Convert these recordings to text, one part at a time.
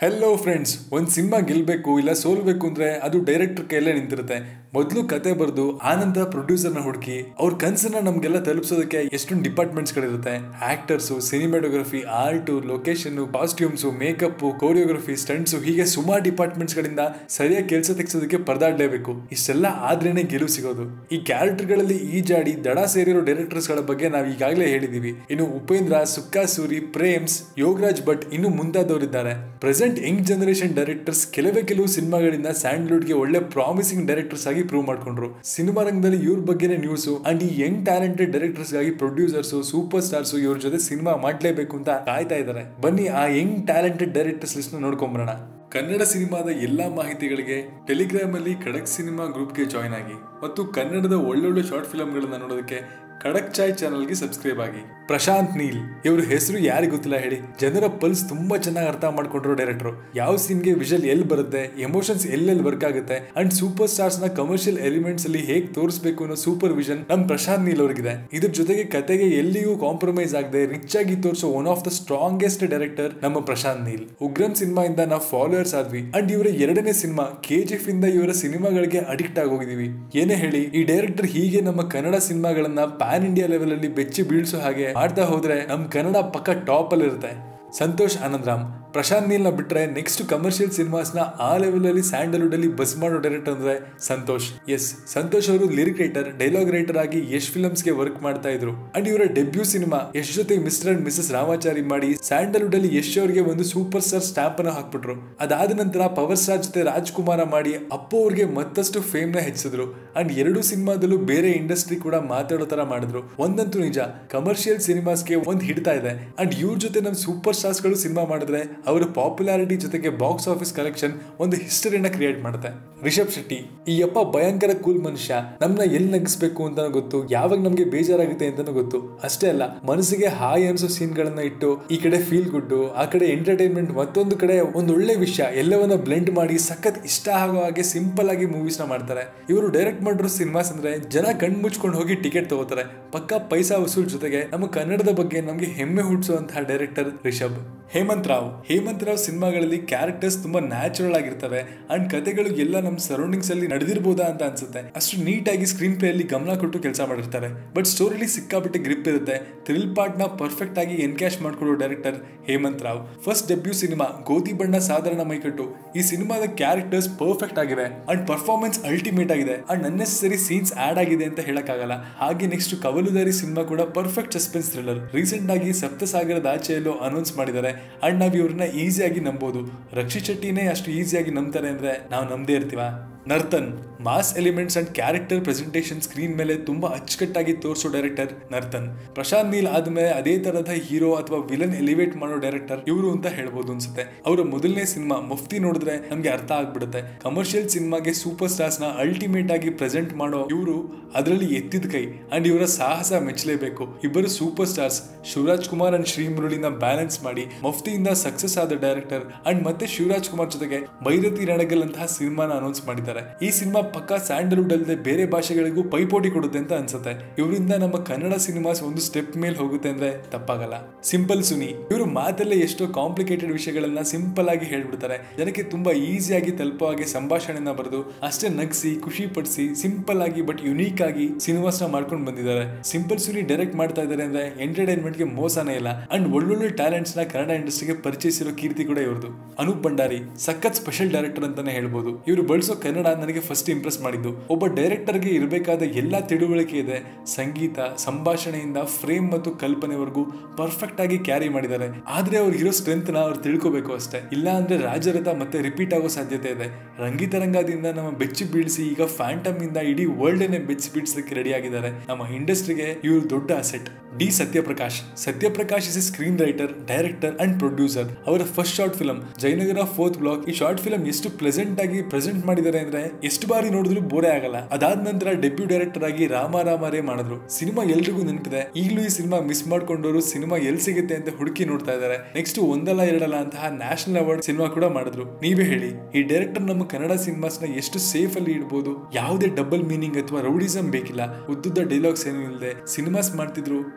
hello friends ಒಂದು cinema ಗೆಲ್ಬೇಕು ಇಲ್ಲ ಸೋಲ್ಬೇಕು ಅಂದ್ರೆ ಅದು ಡೈರೆಕ್ಟರ್ ಕೈಯಲ್ಲೇ ನಿಂತಿರುತ್ತೆ ಮೊದಲು ಕತೆ ಬರೆದು ಆನಂತರ ಪ್ರೊಡ್ಯೂಸರ್ನ ಹುಡುಕಿ ಅವ್ರ ಕನ್ಸನ್ನ ನಮ್ಗೆಲ್ಲ ತಲುಪಿಸೋದಕ್ಕೆ ಎಷ್ಟೊಂದು ಡಿಪಾರ್ಟ್ಮೆಂಟ್ಸ್ ಗಳಿರುತ್ತೆ actors cinematography art location costumes makeup choreography stunts ಹೀಗೆ ಸುಮಾರು ಡಿಪಾರ್ಟ್ಮೆಂಟ್ಸ್ ಗಳಿಂದ ಸರಿಯಾಗಿ ಕೆಲಸ ತೆಗೆಸೋದಕ್ಕೆ ಪರದಾಡ್ಲೇಬೇಕು ಇಷ್ಟೆಲ್ಲ ಆದ್ರೇನೆ ಗೆಲುವು ಸಿಗೋದು ಈ ಕ್ಯಾರೆಕ್ಟರ್ಗಳಲ್ಲಿ ಈಜಾಡಿ ದಡ ಸೇರಿರೋ ಡೈರೆಕ್ಟರ್ಸ್ ಗಳ ಬಗ್ಗೆ ನಾವು ಈಗಾಗಲೇ ಹೇಳಿದೀವಿ ಇನ್ನು ಉಪೇಂದ್ರ ಸುಕ್ಕಾ ಸೂರಿ ಪ್ರೇಮ್ಸ್ ಯೋಗರಾಜ್ ಭಟ್ ಇನ್ನು ಮುಂತಾದವರಿದ್ದಾರೆ ಪ್ರೆಸೆಂಟ್ ಯಂಗ್ ಜನರೇಷನ್ ಡೈರೆಕ್ಟರ್ಸ್ ಕೆಲವೇ ಕೆಲವು ಸಿನಿಮಾಗಳಿಂದ ಸ್ಯಾಂಡ್ಲ್ವುಡ್ ಗೆ ಒಳ್ಳೆ ಪ್ರಾಮಿಸಿಂಗ್ ಡೈರೆಕ್ಟರ್ಸ್ ಆಗಿ ಪ್ರೂವ್ ಮಾಡ್ಕೊಂಡ್ರು ಸಿನಿಮಾ ರಂಗದಲ್ಲಿ ಇವ್ರ ಬಗ್ಗೆನೇ ನ್ಯೂಸ್ ಅಂಡ್ ಈ ಯಂಗ್ ಟ್ಯಾಲೆಂಟೆಡ್ ಡೈರೆಕ್ಟರ್ಸ್ ಗಾಗಿ ಪ್ರೊಡ್ಯೂಸರ್ಸ್ ಸೂಪರ್ ಸ್ಟಾರ್ಸ್ ಇವ್ರ ಜೊತೆ ಸಿನಿಮಾ ಮಾಡ್ಲೇಬೇಕು ಅಂತ ಕಾಯ್ತಾ ಇದ್ದಾರೆ ಬನ್ನಿ ಆ ಯಂಗ್ ಟ್ಯಾಲೆಂಟೆಡ್ ಡೈರೆಕ್ಟರ್ಸ್ ಲಿಸ್ಟ್ ನೋಡ್ಕೊಂಬರೋಣ ಕನ್ನಡ ಸಿನಿಮಾದ ಎಲ್ಲಾ ಮಾಹಿತಿಗಳಿಗೆ ಟೆಲಿಗ್ರಾಮ್ ಅಲ್ಲಿ ಖಡಕ್ ಸಿನಿಮಾ ಗ್ರೂಪ್ಗೆ ಜಾಯ್ನ್ ಆಗಿ ಮತ್ತು ಕನ್ನಡದ ಒಳ್ಳೊಳ್ಳೆ ಶಾರ್ಟ್ ಫಿಲ್ಮ್ಗಳನ್ನ ನೋಡೋದಕ್ಕೆ ಖಡಕ್ ಚಾಯ್ ಚಾನಲ್ಗೆ ಸಬ್ಸ್ಕ್ರೈಬ್ ಆಗಿ ಪ್ರಶಾಂತ್ ನೀಲ್ ಇವ್ರ ಹೆಸರು ಯಾರಿಗೂ ಗೊತ್ತಿಲ್ಲ ಹೇಳಿ ಜನರ ಪಲ್ಸ್ ತುಂಬಾ ಚೆನ್ನಾಗಿ ಅರ್ಥ ಮಾಡ್ಕೊಂಡ್ರು ಡೈರೆಕ್ಟರ್ ಯಾವ ಸೀನ್ಗೆ ವಿಷಲ್ ಎಲ್ಲಿ ಬರುತ್ತೆ ಎಮೋಷನ್ಸ್ ಎಲ್ಲೆಲ್ಲಿ ವರ್ಕ್ ಆಗುತ್ತೆ ಅಂಡ್ ಸೂಪರ್ ಸ್ಟಾರ್ಸ್ ನ ಕಮರ್ಷಿಯಲ್ ಎಲಿಮೆಂಟ್ಸ್ ಅಲ್ಲಿ ಹೇಗೆ ತೋರಿಸಬೇಕು ಅನ್ನೋ ಸೂಪರ್ ವಿಷನ್ ನಮ್ ಪ್ರಶಾಂತ್ ನೀಲ್ ಅವ್ರಿಗಿದೆ ಇದ್ರ ಜೊತೆಗೆ ಕತೆಗೆ ಎಲ್ಲಿಯೂ ಕಾಂಪ್ರಮೈಸ್ ಆಗದೆ ರಿಚ್ ಆಗಿ ತೋರಿಸೋ one of the strongest director ನಮ್ಮ ಪ್ರಶಾಂತ್ ನೀಲ್ ಉಗ್ರಂ ಸಿನಿಮಾ ಇಂದ ನಾವು ಫಾಲೋವರ್ಸ್ ಆದ್ವಿ ಅಂಡ್ ಇವರ ಎರಡನೇ ಸಿನಿಮಾ ಕೆಜಿಎಫ್ ಇಂದ ಇವರ ಸಿನಿಮಾಗಳಿಗೆ ಅಡಿಕ್ಟ್ ಆಗೋಗಿದೀವಿ ಏನೇ ಹೇಳಿ ಈ ಡೈರೆಕ್ಟರ್ ಹೀಗೆ ನಮ್ಮ ಕನ್ನಡ ಸಿನಿಮಾಗಳನ್ನ ಪ್ಯಾನ್ ಇಂಡಿಯಾ ಲೆವೆಲ್ ಅಲ್ಲಿ ಬೆಚ್ಚಿ ಬೀಳ್ಸೋ ಹಾಗೆ ಮಾಡ್ತಾ ಹೋದ್ರೆ ನಮ್ ಕನ್ನಡ ಪಕ್ಕ ಟಾಪ್ ಅಲ್ಲಿ ಇರುತ್ತೆ ಸಂತೋಷ್ ಆನಂದರಾಮ್ ಪ್ರಶಾಂತ್ ನೀಲ್ನ ಬಿಟ್ರೆ ನೆಕ್ಸ್ಟ್ ಕಮರ್ಷಿಯಲ್ ಸಿನಿಮಾಸ್ ನ ಆ ಲೆವೆಲ್ ಅಲ್ಲಿ ಸ್ಯಾಂಡಲ್ವುಡ್ ಅಲ್ಲಿ ಬಸ್ ಮಾಡೋ ಡೈರೆಕ್ಟರ್ ಅಂದ್ರೆ ಸಂತೋಷ್ ಎಸ್ ಸಂತೋಷ್ ಅವರು ಲಿರಿಕ್ ರೈಟರ್ ಡೈಲಾಗ್ ರೈಟರ್ ಆಗಿ ಯಶ್ ಫಿಲ್ಮ್ಸ್ ಗೆ ವರ್ಕ್ ಮಾಡ್ತಾ ಇದ್ರು ಅಂಡ್ ಇವರ ಡೆಬ್ಯೂ ಸಿನಿಮಾ ಯಶ್ ಜೊತೆ ಮಿಸ್ಟರ್ ಅಂಡ್ ಮಿಸಸ್ ರಾಮಾಚಾರಿ ಮಾಡಿ ಸ್ಯಾಂಡಲ್ವುಡ್ ಅಲ್ಲಿ ಯಶ್ ಅವರಿಗೆ ಒಂದು ಸೂಪರ್ ಸ್ಟಾರ್ ಸ್ಟಾಂಪ್ ಅನ್ನ ಹಾಕ್ಬಿಟ್ರು ಅದಾದ ನಂತರ ಪವರ್ ಸ್ಟಾರ್ ಜೊತೆ ರಾಜ್ಕುಮಾರ ಮಾಡಿ ಅಪ್ಪು ಅವ್ರಿಗೆ ಮತ್ತಷ್ಟು ಫೇಮ್ ನ ಹೆಚ್ಚಿದ್ರು ಅಂಡ್ ಎರಡು ಸಿನಿಮಾದಲ್ಲೂ ಬೇರೆ ಇಂಡಸ್ಟ್ರಿ ಕೂಡ ಮಾತಾಡೋ ತರ ಮಾಡಿದ್ರು ಒಂದಂತೂ ನಿಜ ಕಮರ್ಷಿಯಲ್ ಸಿನಿಮಾಸ್ಗೆ ಒಂದ್ ಹಿಡ್ತಾ ಇದೆ ಅಂಡ್ ಇವ್ರ ಜೊತೆ ನಮ್ ಸೂಪರ್ ಸ್ಟಾರ್ಸ್ ಗಳು ಸಿನಿಮಾ ಮಾಡಿದ್ರೆ ಅವರ ಪಾಪ್ಯುಲಾರಿಟಿ ಜೊತೆಗೆ ಬಾಕ್ಸ್ ಆಫೀಸ್ ಕಲೆಕ್ಷನ್ ಒಂದು ಹಿಸ್ಟರಿನ ಕ್ರಿಯೇಟ್ ಮಾಡುತ್ತೆ ರಿಷಬ್ ಶೆಟ್ಟಿ ಈ ಅಪ್ಪ ಭಯಂಕರ ಕೂಲ್ ಮನುಷ್ಯ ನಮ್ನ ಎಲ್ಲಿ ನಗಿಸ್ಬೇಕು ಅಂತಾನು ಗೊತ್ತು ಯಾವಾಗ ನಮ್ಗೆ ಬೇಜಾರಾಗುತ್ತೆ ಅಂತಾನು ಗೊತ್ತು ಅಷ್ಟೇ ಅಲ್ಲ ಮನಸ್ಸಿಗೆ ಹಾಯ್ ಅನ್ಸೋ ಸೀನ್ ಗಳನ್ನ ಇಟ್ಟು ಈ ಕಡೆ ಫೀಲ್ ಗುಡ್ ಆ ಕಡೆ ಎಂಟರ್ಟೈನ್ಮೆಂಟ್ ಮತ್ತೊಂದು ಕಡೆ ಒಂದು ಒಳ್ಳೆ ವಿಷಯ ಎಲ್ಲವನ್ನ ಬ್ಲೆಂಡ್ ಮಾಡಿ ಸಖತ್ ಇಷ್ಟ ಆಗೋ ಹಾಗೆ ಸಿಂಪಲ್ ಆಗಿ ಮೂವೀಸ್ ನ ಮಾಡ್ತಾರೆ ಇವರು ಡೈರೆಕ್ಟ್ ಮಾಡಿರೋ ಸಿನಿಮಾಸ್ ಅಂದ್ರೆ ಜನ ಕಣ್ ಮುಚ್ಕೊಂಡು ಹೋಗಿ ಟಿಕೆಟ್ ತಗೋತಾರೆ ಪಕ್ಕ ಪೈಸಾ ವಸೂಲ್ ಜೊತೆಗೆ ನಮ್ಮ ಕನ್ನಡದ ಬಗ್ಗೆ ನಮ್ಗೆ ಹೆಮ್ಮೆ ಹುಟ್ಟಿಸುವಂತಹ ಡೈರೆಕ್ಟರ್ ರಿಷಬ್ ಹೇಮಂತ್ ರಾವ್ ಹೇಮಂತ್ ರಾವ್ ಸಿನಿಮಾಗಳಲ್ಲಿ ಕ್ಯಾರೆಕ್ಟರ್ಸ್ ತುಂಬಾ ನ್ಯಾಚುರಲ್ ಆಗಿರ್ತವೆ ಅಂಡ್ ಕತೆಗಳು ಎಲ್ಲ ನಮ್ಮ ಸರೌಂಡಿಂಗ್ಸ್ ಅಲ್ಲಿ ನಡೆದಿರ್ಬೋದಾ ಅಂತ ಅನ್ಸುತ್ತೆ ಅಷ್ಟು ನೀಟ್ ಆಗಿ ಸ್ಕ್ರೀನ್ ಪ್ಲೇ ಅಲ್ಲಿ ಗಮನ ಕೊಟ್ಟು ಕೆಲಸ ಮಾಡಿರ್ತಾರೆ ಬಟ್ ಸ್ಟೋರಿಲಿ ಸಿಕ್ಕಾಬಿಟ್ಟೆ ಗ್ರಿಪ್ ಇರುತ್ತೆ ಥ್ರಿಲ್ ಪಾರ್ಟ್ ನ ಪರ್ಫೆಕ್ಟ್ ಆಗಿ ಎನ್ಕ್ಯಾಶ್ ಮಾಡ್ಕೊಳ್ಳೋ director Hemanth Rao first debut cinema Godhi Banna Sadharana Maikattu ಈ ಸಿನಿಮಾದ ಕ್ಯಾರೆಕ್ಟರ್ಸ್ ಪರ್ಫೆಕ್ಟ್ ಆಗಿದೆ ಅಂಡ್ ಪರ್ಫಾರ್ಮೆನ್ಸ್ ಅಲ್ಟಿಮೇಟ್ ಆಗಿದೆ ಅಂಡ್ ಅನ್ನೆಸರಿ ಸೀನ್ಸ್ ಆಡ್ ಆಗಿದೆ ಅಂತ ಹೇಳಕ್ಕಾಗಲ್ಲ ಹಾಗೆ ನೆಕ್ಸ್ಟ್ ಕವಲುದಾರಿ ಸಿನಿಮಾ ಕೂಡ ಪರ್ಫೆಕ್ಟ್ ಸಸ್ಪೆನ್ಸ್ ಥ್ರಿಲ್ಲರ್ ರೀಸೆಂಟ್ ಆಗಿ ಸಪ್ತಸಾಗರದ ಆಚೆಯಲ್ಲೂ ಅನೌನ್ಸ್ ಮಾಡಿದ್ದಾರೆ ಅಂಡ್ ನಾವ್ ಇವ್ರನ್ನ ಈಸಿಯಾಗಿ ನಂಬೋದು ರಕ್ಷಿತ್ ಶೆಟ್ಟಿನೇ ಅಷ್ಟು ಈಸಿಯಾಗಿ ನಂಬ್ತಾರೆ ಅಂದ್ರೆ ನಾವು ನಂಬದೇ ಇರ್ತೀವ Narthan mass elements and character presentation screen ಮೇಲೆ ತುಂಬಾ ಅಚ್ಚುಕಟ್ಟಾಗಿ ತೋರಿಸೋ ಡೈರೆಕ್ಟರ್ ನರ್ತನ್ ಪ್ರಶಾಂತ್ ನೀಲ್ ಆದ್ಮೇಲೆ ಅದೇ ತರಹದ ಹೀರೋ ಅಥವಾ ವಿಲನ್ ಎಲಿವೇಟ್ ಮಾಡೋ ಡೈರೆಕ್ಟರ್ ಇವರು ಅಂತ ಹೇಳ್ಬೋದು ಅನ್ಸುತ್ತೆ ಅವರ ಮೊದಲನೇ ಸಿನಿಮಾ ಮುಫ್ತಿ ನೋಡಿದ್ರೆ ನಮ್ಗೆ ಅರ್ಥ ಆಗ್ಬಿಡುತ್ತೆ ಕಮರ್ಷಿಯಲ್ ಸಿನಿಮಾಗೆ ಸೂಪರ್ ಸ್ಟಾರ್ಸ್ ನ ಅಲ್ಟಿಮೇಟ್ ಆಗಿ ಪ್ರೆಸೆಂಟ್ ಮಾಡೋ ಇವರು ಅದರಲ್ಲಿ ಎತ್ತಿದ ಕೈ ಅಂಡ್ ಇವರ ಸಾಹಸ ಮೆಚ್ಚಲೇಬೇಕು ಇಬ್ಬರು super stars Shivaraj Kumar and Sri ಮುರಳಿನ ಬ್ಯಾಲೆನ್ಸ್ ಮಾಡಿ ಮಫ್ತಿಯಿಂದ ಸಕ್ಸಸ್ ಆದ ಡೈರೆಕ್ಟರ್ ಅಂಡ್ ಮತ್ತೆ ಶಿವರಾಜ್ ಕುಮಾರ್ ಜೊತೆಗೆ ಬೈರತಿ ರಣಗಲ್ ಅಂತಹ ಸಿನಿಮಾನ ಅನೌನ್ಸ್ ಮಾಡಿದ್ದಾರೆ ಈ ಸಿನಿಮಾ ಪಕ್ಕ ಸ್ಯಾಂಡಲ್ವುಡ್ ಅಲ್ಲದೆ ಬೇರೆ ಭಾಷೆಗಳಿಗೂ ಪೈಪೋಟಿ ಕೊಡುತ್ತೆ ಅಂತ ಅನ್ಸುತ್ತೆ ಇವರಿಂದ ನಮ್ಮ ಕನ್ನಡ ಸಿನಿಮಾಸ್ ಒಂದು ಸ್ಟೆಪ್ ಮೇಲೆ ಹೋಗುತ್ತೆ ಅಂದ್ರೆ ತಪ್ಪಾಗಲ್ಲ ಸಿಂಪಲ್ ಸುನಿ ಇವರು ಮಾತಲ್ಲೇ ಎಷ್ಟೋ ಕಾಂಪ್ಲಿಕೇಟೆಡ್ ವಿಷಯಗಳನ್ನ ಸಿಂಪಲ್ ಆಗಿ ಹೇಳ್ಬಿಡ್ತಾರೆ ಜನಕ್ಕೆ ತುಂಬಾ ಈಸಿಯಾಗಿ ತಲುಪೋ ಹಾಗೆ ಸಂಭಾಷಣೆನ ಬರೆದು ಅಷ್ಟೇ ನಗಿಸಿ ಖುಷಿ ಪಡಿಸಿ ಸಿಂಪಲ್ ಆಗಿ ಬಟ್ ಯುನೀಕ್ ಆಗಿ ಸಿನಿಮಾಸ್ ನ ಮಾಡ್ಕೊಂಡು ಬಂದಿದ್ದಾರೆ ಸಿಂಪಲ್ ಸುನಿ ಡೈರೆಕ್ಟ್ ಮಾಡ್ತಾ ಇದ್ದಾರೆ ಅಂದ್ರೆ ಎಂಟರ್ಟೈನ್ಮೆಂಟ್ ಗೆ ಮೋಸನೇ ಇಲ್ಲ ಅಂಡ್ ಒಳ್ಳೊಳ್ಳೆ ಟ್ಯಾಲೆಂಟ್ಸ್ ನ ಕನ್ನಡ ಇಂಡಸ್ಟ್ರಿಗೆ ಪರಿಚಯಿಸಿರೋ ಕೀರ್ತಿ ಕೂಡ ಇವ್ರದ್ದು ಅನೂಪ್ ಭಂಡಾರಿ ಸಖತ್ ಸ್ಪೆಷಲ್ ಡೈರೆಕ್ಟರ್ ಅಂತಾನೆ ಹೇಳ್ಬೋದು ಇವರು ಬಳಸೋ ಕನ್ನಡ ನನಗೆ ಫಸ್ಟ್ ಇಂಪ್ರೆಸ್ ಮಾಡಿದ್ದು ಒಬ್ಬ ಡೈರೆಕ್ಟರ್ಗೆ ಇರಬೇಕಾದ ಎಲ್ಲಾ ತಿಳುವಳಿಕೆ ಇದೆ ಸಂಗೀತ ಸಂಭಾಷಣೆಯಿಂದ ಫ್ರೇಮ್ ಮತ್ತು ಕಲ್ಪನೆವರೆಗೂ ಪರ್ಫೆಕ್ಟ್ ಆಗಿ ಕ್ಯಾರಿ ಮಾಡಿದ್ದಾರೆ ಆದ್ರೆ ಅವ್ರ ಇರೋ ಸ್ಟ್ರೆಂತ್ ನ ಅವ್ರು ತಿಳ್ಕೋಬೇಕು ಅಷ್ಟೇ ಇಲ್ಲ ಅಂದ್ರೆ ರಾಜರಥ ಮತ್ತೆ ರಿಪೀಟ್ ಆಗೋ ಸಾಧ್ಯತೆ ಇದೆ ರಂಗಿತರಂಗದಿಂದ ನಮ್ಮ ಬೆಚ್ಚಿ ಬೀಳಿಸಿ ಈಗ ಫ್ಯಾಂಟಮ್ ಇಂದ ಇಡೀ ವರ್ಲ್ಡ್ ನೇ ಬೆಚ್ಚಿ ಬೀಳಿಸಲಿಕ್ಕೆ ರೆಡಿ ಆಗಿದ್ದಾರೆ ನಮ್ಮ ಇಂಡಸ್ಟ್ರಿಗೆ ಇವರು ದೊಡ್ಡ asset D Sathyaprakash Sathyaprakash is a screen writer director and producer ಅವರ first short film Jayanagara fourth block ಈ ಶಾರ್ಟ್ ಫಿಲ್ಮ್ ಎಷ್ಟು ಪ್ಲೆಸೆಂಟ್ ಆಗಿ ಪ್ರೆಸೆಂಟ್ ಮಾಡಿದ್ದಾರೆ ಅಂದ್ರೆ ಎಷ್ಟು ಬಾರಿ ನೋಡಿದ್ರು ಬೋರೆ ಆಗಲ್ಲ ಅದಾದ ನಂತರ ಡೆಬ್ಯೂ ಡೈರೆಕ್ಟರ್ ಆಗಿ ರಾಮ ರಾಮರೇ ಮಾಡಿದ್ರು ಸಿನಿಮಾ ಎಲ್ರಿಗೂ ನೆನಪಿದೆ ಈಗಲೂ ಈ ಸಿನಿಮಾ ಮಿಸ್ ಮಾಡ್ಕೊಂಡವರು ಸಿನಿಮಾ ಎಲ್ ಸಿಗುತ್ತೆ ಅಂತ ಹುಡುಕಿ ನೋಡ್ತಾ ಇದ್ದಾರೆ ನೆಕ್ಸ್ಟ್ ಒಂದಲ್ಲ ಎರಡಲ್ಲ ಅಂತಹ ನ್ಯಾಷನಲ್ ಅವಾರ್ಡ್ ಸಿನಿಮಾ ಕೂಡ ಮಾಡಿದ್ರು ನೀವೇ ಹೇಳಿ ಈ ಡೈರೆಕ್ಟರ್ ನಮ್ಮ ಕನ್ನಡ ಸಿನಿಮಾಸ್ ನ ಎಷ್ಟು ಸೇಫ್ ಅಲ್ಲಿ ಇಡಬಹುದು ಯಾವುದೇ ಡಬಲ್ ಮೀನಿಂಗ್ ಅಥವಾ ರೌಡಿಸಮ್ ಬೇಕಿಲ್ಲ ಉದ್ದುದ್ದ ಡೈಲಾಗ್ಸ್ ಏನು ಇಲ್ಲದೆ ಸಿನಿಮಾಸ್ ಮಾಡ್ತಿದ್ರು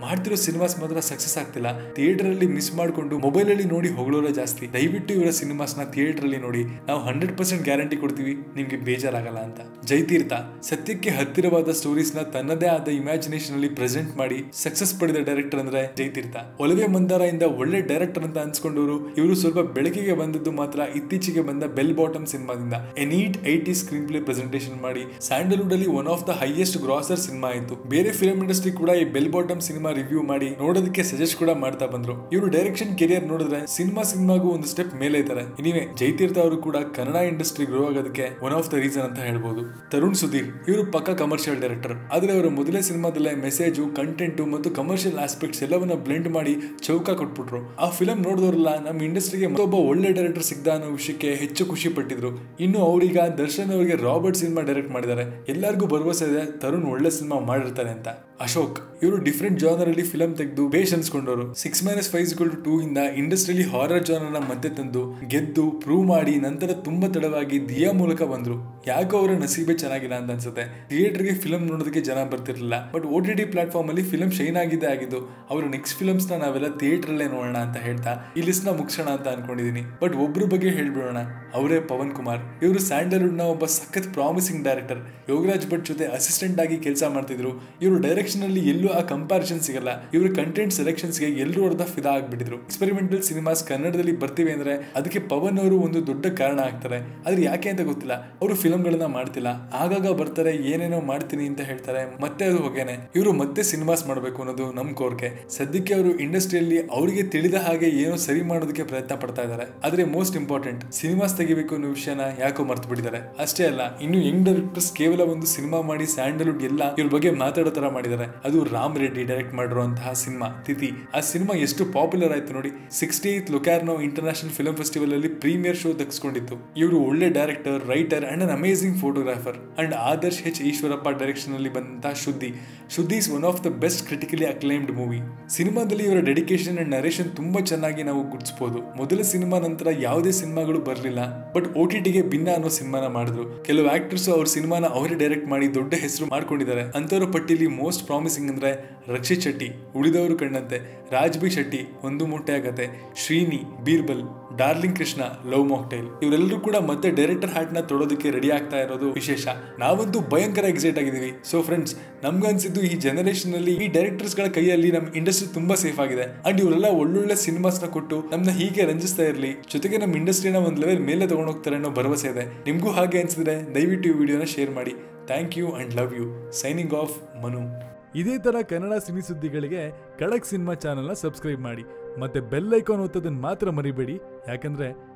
ಮಾಡ್ತಿರೋ ಸಿನಿಮಾಸ್ ಮಾತ್ರ ಸಕ್ಸಸ್ ಆಗ್ತಿಲ್ಲ ಥಿಯೇಟರ್ ಅಲ್ಲಿ ಮಿಸ್ ಮಾಡ್ಕೊಂಡು ಮೊಬೈಲ್ ಅಲ್ಲಿ ನೋಡಿ ಹೊಗಳೋರೇ ಜಾಸ್ತಿ ದಯವಿಟ್ಟು ಇವರ ಸಿನಿಮಾಸ್ ನ ಥಿಯೇಟರ್ ಅಲ್ಲಿ ನೋಡಿ ನಾವು ಹಂಡ್ರೆಡ್ ಪರ್ಸೆಂಟ್ ಗ್ಯಾರಂಟಿ ಕೊಡ್ತೀವಿ ನಿಮ್ಗೆ ಬೇಜಾರಾಗಲ್ಲ ಅಂತ ಜೈತೀರ್ಥ ಸತ್ಯಕ್ಕೆ ಹತ್ತಿರವಾದ ಸ್ಟೋರೀಸ್ ನ ತನ್ನದೇ ಆದ ಇಮ್ಯಾಜಿನೇಷನ್ ಅಲ್ಲಿ ಪ್ರೆಸೆಂಟ್ ಮಾಡಿ ಸಕ್ಸಸ್ ಪಡೆದ ಡೈರೆಕ್ಟರ್ ಅಂದ್ರೆ ಜೈತೀರ್ಥ ಒಲವೆ ಮಂದಾರ ಇಂದ ಒಳ್ಳೆ ಡೈರೆಕ್ಟರ್ ಅಂತ ಅನ್ಸ್ಕೊಂಡವರು ಇವರು ಸ್ವಲ್ಪ ಬೆಳಕಿಗೆ ಬಂದದ್ದು ಮಾತ್ರ ಇತ್ತೀಚೆಗೆ ಬಂದ ಬೆಲ್ ಬಾಟಮ್ ಸಿನಿಮಾದಿಂದ ಎ ನೀಟ್ ಐಟಿ ಸ್ಕ್ರೀನ್ ಪ್ಲೇ ಪ್ರೆಸೆಂಟೇಷನ್ ಮಾಡಿ ಸ್ಯಾಂಡಲ್ವುಡ್ ಅಲ್ಲಿ one of the highest grosser cinema ಆಯಿತು ಬೇರೆ ಫಿಲ್ಮ್ ಇಂಡಸ್ಟ್ರಿ ಕೂಡ ಈ ಬೆಲ್ ಬಾಟಮ್ ಸಿನಿಮಾ ರಿವ್ಯೂ ಮಾಡಿ ನೋಡೋದಕ್ಕೆ ಸಜೆಸ್ಟ್ ಕೂಡ ಮಾಡ್ತಾ ಬಂದ್ರು ಇವರು ಡೈರೆಕ್ಷನ್ ಕೆರಿಯರ್ ನೋಡಿದ್ರೆ ಸಿನಿಮಾ ಸಿನಿಮಾಗೂ ಒಂದು ಸ್ಟೆಪ್ ಮೇಲೆ ಇದ್ದಾರೆ ನೀವೇ ಜೈತೀರ್ಥ ಅವರು ಕೂಡ ಕನ್ನಡ ಇಂಡಸ್ಟ್ರಿ ಗ್ರೋ ಆಗೋದಕ್ಕೆ ಒನ್ ಆಫ್ ದ ರೀಸನ್ ಅಂತ ಹೇಳ್ಬೋದು ತರುಣ್ ಸುಧೀರ್ ಇವರು ಪಕ್ಕ ಕಮರ್ಷಿಯಲ್ ಡೈರೆಕ್ಟರ್ ಆದ್ರೆ ಅವರ ಮೊದಲೇ ಸಿನಿಮಾದಲ್ಲೇ ಮೆಸೇಜು ಕಂಟೆಂಟ್ ಮತ್ತು ಕಮರ್ಷಿಯಲ್ ಆಸ್ಪೆಕ್ಟ್ಸ್ ಎಲ್ಲವನ್ನ ಬ್ಲೆಂಡ್ ಮಾಡಿ ಚೌಕ ಕೊಟ್ಬಿಟ್ರು ಆ ಫಿಲಂ ನೋಡಿದವರಲ್ಲ ನಮ್ಮ ಇಂಡಸ್ಟ್ರಿಗೆ ಮತ್ತೊಬ್ಬ ಒಳ್ಳೆ ಡೈರೆಕ್ಟರ್ ಸಿಗ್ದ ಅನ್ನೋ ವಿಷಯಕ್ಕೆ ಹೆಚ್ಚು ಖುಷಿ ಪಟ್ಟಿದ್ರು ಇನ್ನು ಅವರೀಗ ದರ್ಶನ್ ಅವರಿಗೆ ರಾಬರ್ಟ್ ಸಿನಿಮಾ ಡೈರೆಕ್ಟ್ ಮಾಡಿದ್ದಾರೆ ಎಲ್ಲರಿಗೂ ಭರವಸೆ ಇದೆ ತರುಣ್ ಒಳ್ಳೆ ಸಿನಿಮಾ ಮಾಡಿರ್ತಾರೆ ಅಂತ ಅಶೋಕ್ ಇವರು ಡಿಫ್ರೆಂಟ್ ಜಾನರ್ ಅಲ್ಲಿ ಫಿಲಂ ತೆಗೆದು ಬೇಷ್ ಅನ್ಸ್ಕೊಂಡವರು six minus five to two ಇಂದ ಇಂಡಸ್ಟ್ರಿಯಲ್ಲಿ ಹಾರರ್ ಜಾನರ್ನ ಮತ್ತೆ ತಂದು ಗೆದ್ದು ಪ್ರೂವ್ ಮಾಡಿ ನಂತರ ತುಂಬಾ ತಡವಾಗಿ ದಿಯಾ ಮೂಲಕ ಬಂದ್ರು ಯಾಕೋ ಅವರ ನಸೀಬೆ ಚೆನ್ನಾಗಿಲ್ಲ ಅಂತ ಅನ್ಸುತ್ತೆ ಥಿಯೇಟರ್ಗೆ ಫಿಲಂ ನೋಡೋದಕ್ಕೆ ಜನ ಬರ್ತಿರ್ಲಿಲ್ಲ but O T T platform ಅಲ್ಲಿ ಫಿಲಂ ಶೈನ್ ಆಗಿದ್ದೇ ಆಗಿದ್ದು ಅವರ ನೆಕ್ಸ್ಟ್ ಫಿಲಮ್ಸ್ ನ ನಾವೆಲ್ಲ ಥಿಯೇಟರ್ ಅಲ್ಲೇ ನೋಡೋಣ ಅಂತ ಹೇಳ್ತಾ ಈ ಲಿಸ್ಟ್ ನ ಮುಗಿಸೋಣ ಅಂತ ಅನ್ಕೊಂಡಿದೀನಿ ಬಟ್ ಒಬ್ರ ಬಗ್ಗೆ ಹೇಳ್ಬಿಡೋಣ ಅವರೇ ಪವನ್ ಕುಮಾರ್ ಇವರು ಸ್ಯಾಂಡಲ್ವುಡ್ ನ ಒಬ್ಬ ಸಖತ್ ಪ್ರಾಮಿಸಿಂಗ್ ಡೈರೆಕ್ಟರ್ ಯೋಗರಾಜ್ ಭಟ್ ಜೊತೆ ಅಸಿಸ್ಟೆಂಟ್ ಆಗಿ ಕೆಲಸ ಮಾಡ್ತಿದ್ರು ಇವರು ಡೈರೆಕ್ಷನ್ ಅಲ್ಲಿ ಎಲ್ಲೂ ಆ ಕಂಪ್ಯಾರಿಸನ್ ಸಿಗಲ್ಲ ಇವರು ಕಂಟೆಂಟ್ ಸೆಲೆಕ್ಷನ್ಸ್ ಗೆ ಎಲ್ಲರೂ ಅರ್ಧ ಫಿದಾ ಆಗ್ಬಿಟ್ಟಿದ್ರು ಎಕ್ಸ್ಪೆರಿಮೆಂಟಲ್ ಸಿನಿಮಾಸ್ ಕನ್ನಡದಲ್ಲಿ ಬರ್ತಿವೆ ಅಂದ್ರೆ ಅದಕ್ಕೆ ಪವನ್ ಅವರು ಒಂದು ದೊಡ್ಡ ಕಾರಣ ಆಗ್ತಾರೆ ಆದ್ರೆ ಯಾಕೆ ಅಂತ ಗೊತ್ತಿಲ್ಲ ಅವರು ಫಿಲಂಗಳನ್ನ ಮಾಡ್ತಿಲ್ಲ ಆಗಾಗ ಬರ್ತಾರೆ ಏನೇನೋ ಮಾಡ್ತೀನಿ ಅಂತ ಹೇಳ್ತಾರೆ ಮತ್ತೆ ಅದು ಹೋಗೇನೆ ಇವರು ಮತ್ತೆ ಸಿನಿಮಾಸ್ ಮಾಡಬೇಕು ಅನ್ನೋದು ನಮ್ ಕೋರಿಕೆ ಸದ್ಯಕ್ಕೆ ಅವರು ಇಂಡಸ್ಟ್ರಿಯಲ್ಲಿ ಅವರಿಗೆ ತಿಳಿದ ಹಾಗೆ ಏನೋ ಸರಿ ಮಾಡೋದಕ್ಕೆ ಪ್ರಯತ್ನ ಪಡ್ತಾ ಇದ್ದಾರೆ ಆದ್ರೆ ಮೋಸ್ಟ್ ಇಂಪಾರ್ಟೆಂಟ್ ಸಿನಿಮಾಸ್ ತೆಗಿಬೇಕು ಅನ್ನೋ ವಿಷಯನ ಯಾಕೋ ಮರ್ತು ಬಿಟ್ಟಿದ್ದಾರೆ ಅಷ್ಟೇ ಅಲ್ಲ ಇನ್ನು ಯಂಗ್ ಡೈರೆಕ್ಟರ್ಸ್ ಕೇವಲ ಒಂದು ಸಿನಿಮಾ ಮಾಡಿ ಸ್ಯಾಂಡಲ್ವುಡ್ ಎಲ್ಲ ಇವ್ರ ಬಗ್ಗೆ ಮಾತಾಡೋ ತರ ಮಾಡಿದ್ದಾರೆ ಅದು ರಾಮ್ ರೆಡ್ಡಿ ಡೈರೆಕ್ಟ್ ಮಾಡಿರುವಂತಹ ಸಿನಿಮಾ ತಿಥಿ ಆ ಸಿನಿಮಾ ಎಷ್ಟು ಪಾಪ್ಯುಲರ್ ಆಯ್ತು ನೋಡಿ sixty eighth Locarno international film festival ಅಲ್ಲಿ ಪ್ರೀಮಿಯರ್ ಶೋ ದಕ್ಸ್ಕೊಂಡಿತ್ತು ಇವರು ಒಳ್ಳೆ director writer and an amazing photographer and Adarsh H Eshwarappa direction ಅಲ್ಲಿ ಬಂದಂತಹ Shuddhi Shuddhi is one of the best critically acclaimed movie ಸಿನಿಮಾದಲ್ಲಿ ಇವರ ಡೆಡಿಕೇಶನ್ ಅಂಡ್ ನರೇಷನ್ ತುಂಬಾ ಚೆನ್ನಾಗಿ ನಾವು ಗುರ್ತಿಸಬಹುದು ಮೊದಲ ಸಿನಿಮಾ ನಂತರ ಯಾವುದೇ ಸಿನಿಮಾಗಳು ಬರಲಿಲ್ಲ ಬಟ್ ಓ ಟಿ ಟಿಗೆ ಭಿನ್ನ ಅನ್ನೋ ಸಿನಿಮಾನ ಮಾಡಿದ್ರು ಕೆಲವು ಆಕ್ಟರ್ಸ್ ಅವ್ರ ಸಿನಿಮಾನ ಅವರೇ ಡೈರೆಕ್ಟ್ ಮಾಡಿ ದೊಡ್ಡ ಹೆಸರು ಮಾಡ್ಕೊಂಡಿದ್ದಾರೆ ಅಂತವರ ಪಟ್ಟಿಲಿ ಮೋಸ್ಟ್ ಪ್ರಾಮಿಸಿಂಗ್ ಅಂದ್ರೆ ರಕ್ಷಿತ್ ಶೆಟ್ಟಿ ಉಳಿದವರು ಕಂಡಂತೆ ರಾಜ್ ಬಿ ಶೆಟ್ಟಿ ಒಂದು ಮೂಟೆ ಆಗತ್ತೆ Srini Birbal darling Krishna love mocktail ಇವರೆಲ್ಲರೂ ಕೂಡ ಮತ್ತೆ ಡೈರೆಕ್ಟರ್ ಹ್ಯಾಟ್ ನ ತೊಡೋದಕ್ಕೆ ರೆಡಿ ಆಗ್ತಾ ಇರೋದು ವಿಶೇಷ ನಾವಂತೂ ಭಯಂಕರ ಎಕ್ಸೈಟ್ ಆಗಿದ್ದೀವಿ ಸೊ ಫ್ರೆಂಡ್ಸ್ ನಮ್ಗನ್ಸಿದ್ದು ಈ ಜನರೇಷನ್ ಅಲ್ಲಿ ಈ ಡೈರೆಕ್ಟರ್ಸ್ ಗಳ ಕೈಯಲ್ಲಿ ನಮ್ಮ ಇಂಡಸ್ಟ್ರಿ ತುಂಬಾ ಸೇಫ್ ಆಗಿದೆ ಅಂಡ್ ಇವರೆಲ್ಲ ಒಳ್ಳೊಳ್ಳೆ ಸಿನಿಮಾಸ್ ನ ಕೊಟ್ಟು ನಮ್ನ ಹೀಗೆ ರಂಜಿಸ್ತಾ ಇರಲಿ ಜೊತೆಗೆ ನಮ್ಮ ಇಂಡಸ್ಟ್ರಿನ ಒಂದ್ ಲೆವೆಲ್ ಮೇಲೆ ತಗೊಂಡು ಹೋಗ್ತಾರೆ ಅನ್ನೋ ಭರವಸೆ ಇದೆ ನಿಮ್ಗೂ ಹಾಗೆ ಅನ್ಸಿದ್ರೆ ದಯವಿಟ್ಟು ಈ ವಿಡಿಯೋನ ಶೇರ್ ಮಾಡಿ thank you and love you signing off Manu ಇದೇ ತರ ಕನ್ನಡ ಸಿನಿ ಸುದ್ದಿಗಳಿಗೆ ಖಡಕ್ ಸಿನಿಮಾ ಚಾನೆಲ್ನ ಸಬ್ಸ್ಕ್ರೈಬ್ ಮಾಡಿ ಮತ್ತೆ ಬೆಲ್ ಐಕಾನ್ ಒತ್ತೋದನ್ನ ಮಾತ್ರ ಮರಿಬೇಡಿ ಯಾಕಂದ್ರೆ